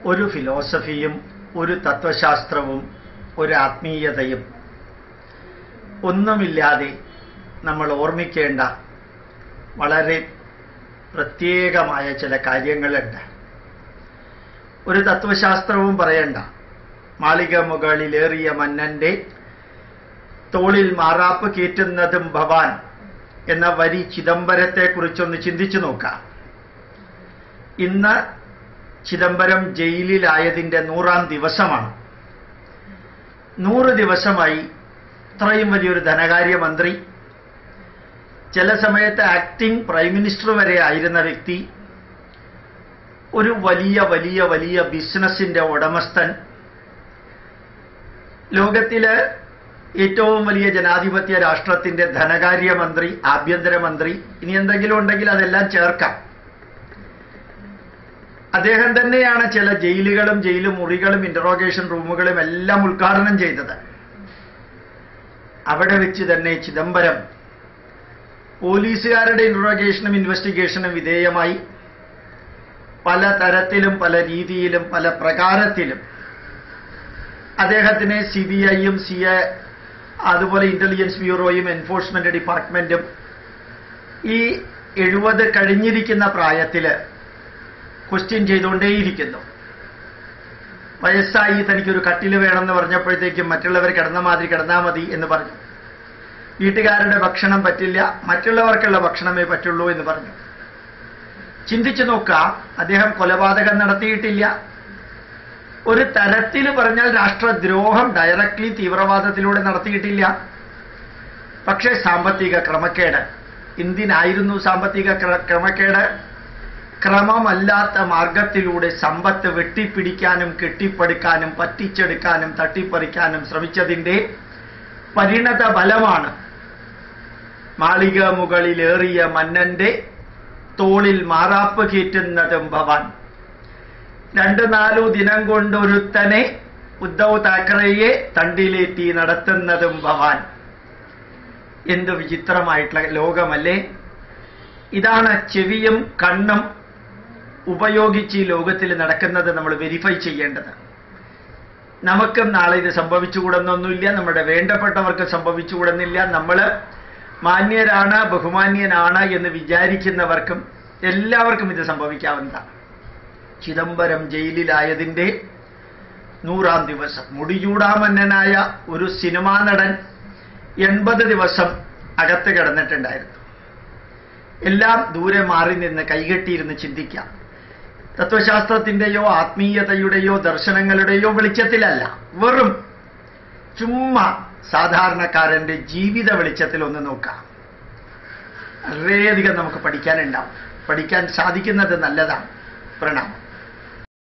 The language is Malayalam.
ഒരു ഫിലോസഫിയും ഒരു തത്വശാസ്ത്രവും ഒരു ആത്മീയതയും ഒന്നുമില്ലാതെ നമ്മൾ ഓർമ്മിക്കേണ്ട വളരെ പ്രത്യേകമായ ചില കാര്യങ്ങളുണ്ട് ഒരു തത്വശാസ്ത്രവും പറയണ്ട മാളിക മുകളിലേറിയ മന്നന്റെ തോളിൽ മാറാപ്പ് കയറ്റുന്നതും ഭവാൻ എന്ന വരി ചിദംബരത്തെക്കുറിച്ചൊന്ന് ചിന്തിച്ചു നോക്കാം ഇന്ന് ചിദംബരം ജയിലിലായതിൻ്റെ നൂറാം ദിവസമാണ് നൂറ് ദിവസമായി ഇത്രയും വലിയൊരു ധനകാര്യമന്ത്രി ചില സമയത്ത് ആക്ടിംഗ് പ്രൈം മിനിസ്റ്റർ വരെ ആയിരുന്ന വ്യക്തി ഒരു വലിയ വലിയ വലിയ ബിസിനസിന്റെ ഉടമസ്ഥൻ ലോകത്തില് ഏറ്റവും വലിയ ജനാധിപത്യ രാഷ്ട്രത്തിന്റെ ധനകാര്യമന്ത്രി ആഭ്യന്തരമന്ത്രി ഇനി എന്തെങ്കിലും ഉണ്ടെങ്കിൽ അതെല്ലാം ചേർക്കാം അദ്ദേഹം തന്നെയാണ് ചില ജയിലുകളും ജയിലു മുറികളും ഇന്ററോഗേഷൻ റൂമുകളും എല്ലാം ഉദ്ഘാടനം ചെയ്തത് അവിടെ വെച്ച് തന്നെ ചിദംബരം പോലീസുകാരുടെ ഇന്ററോഗേഷനും ഇൻവെസ്റ്റിഗേഷനും വിധേയമായി പല തരത്തിലും പല രീതിയിലും പല പ്രകാരത്തിലും അദ്ദേഹത്തിനെ സി ബി ഐയും സി എ അതുപോലെ ഇന്റലിജൻസ് ബ്യൂറോയും എൻഫോഴ്സ്മെന്റ് ഡിപ്പാർട്ട്മെന്റും ഈ എഴുപത് കഴിഞ്ഞിരിക്കുന്ന പ്രായത്തില് ക്വസ്റ്റ്യൻ ചെയ്തുകൊണ്ടേയിരിക്കുന്നു വയസ്സായി തനിക്കൊരു കട്ടില് വേണമെന്ന് പറഞ്ഞപ്പോഴത്തേക്കും മറ്റുള്ളവർ കിടന്ന മാതിരി കിടന്നാൽ മതി എന്ന് പറഞ്ഞു വീട്ടുകാരുടെ ഭക്ഷണം പറ്റില്ല മറ്റുള്ളവർക്കുള്ള ഭക്ഷണമേ പറ്റുള്ളൂ എന്ന് പറഞ്ഞു ചിന്തിച്ചു നോക്കാം അദ്ദേഹം കൊലപാതകം നടത്തിയിട്ടില്ല ഒരു തരത്തിൽ പറഞ്ഞാൽ രാഷ്ട്രദ്രോഹം ഡയറക്ട്ലി തീവ്രവാദത്തിലൂടെ നടത്തിയിട്ടില്ല പക്ഷേ സാമ്പത്തിക ക്രമക്കേട് എന്തിനായിരുന്നു സാമ്പത്തിക ക്ര- ക്രമക്കേട് ക്രമമല്ലാത്ത മാർഗത്തിലൂടെ സമ്പത്ത് വെട്ടിപ്പിടിക്കാനും കെട്ടിപ്പടുക്കാനും പറ്റിച്ചെടുക്കാനും തട്ടിപ്പറിക്കാനും ശ്രമിച്ചതിൻ്റെ പരിണത ഫലമാണ് മാളിക മുകളിലേറിയ മന്നന്റെ തോളിൽ മാറാപ്പ് കയറ്റുന്നതും ഭവാൻ രണ്ടു നാലു ദിനം കൊണ്ടൊരുത്തനെ ഉദ്ധവ് താക്കറെയെ തണ്ടിലേറ്റി നടത്തുന്നതും ഭവാൻ എന്ത് വിചിത്രമായിട്ടുള്ള ലോകമല്ലേ ഇതാണ് ചെവിയും കണ്ണും ഉപയോഗിച്ച് ഈ ലോകത്തിൽ നടക്കുന്നത് നമ്മൾ വെരിഫൈ ചെയ്യേണ്ടത് നമുക്കും നാളെ ഇത് സംഭവിച്ചുകൂടുന്നൊന്നുമില്ല നമ്മുടെ വേണ്ടപ്പെട്ടവർക്ക് സംഭവിച്ചുകൂടുന്നില്ല നമ്മൾ മാന്യരാണ് ബഹുമാന്യനാണ് എന്ന് വിചാരിക്കുന്നവർക്കും എല്ലാവർക്കും ഇത് സംഭവിക്കാവുന്നതാണ് ചിദംബരം ജയിലിലായതിൻ്റെ നൂറാം ദിവസം മുടിചൂടാമന്നനായ ഒരു സിനിമാ നടൻ എൺപത് ദിവസം അകത്ത് കിടന്നിട്ടുണ്ടായിരുന്നു എല്ലാം ദൂരെ മാറി നിന്ന് കൈകെട്ടിയിരുന്ന് ചിന്തിക്കാം തത്വശാസ്ത്രത്തിന്റെയോ ആത്മീയതയുടെയോ ദർശനങ്ങളുടെയോ വെളിച്ചത്തിലല്ല വെറും ചുമ്മാ സാധാരണക്കാരന്റെ ജീവിത വെളിച്ചത്തിൽ ഒന്ന് നോക്കാം വളരെയധികം നമുക്ക് പഠിക്കാനുണ്ടാവും പഠിക്കാൻ സാധിക്കുന്നത് നല്ലതാണ് പ്രണാമം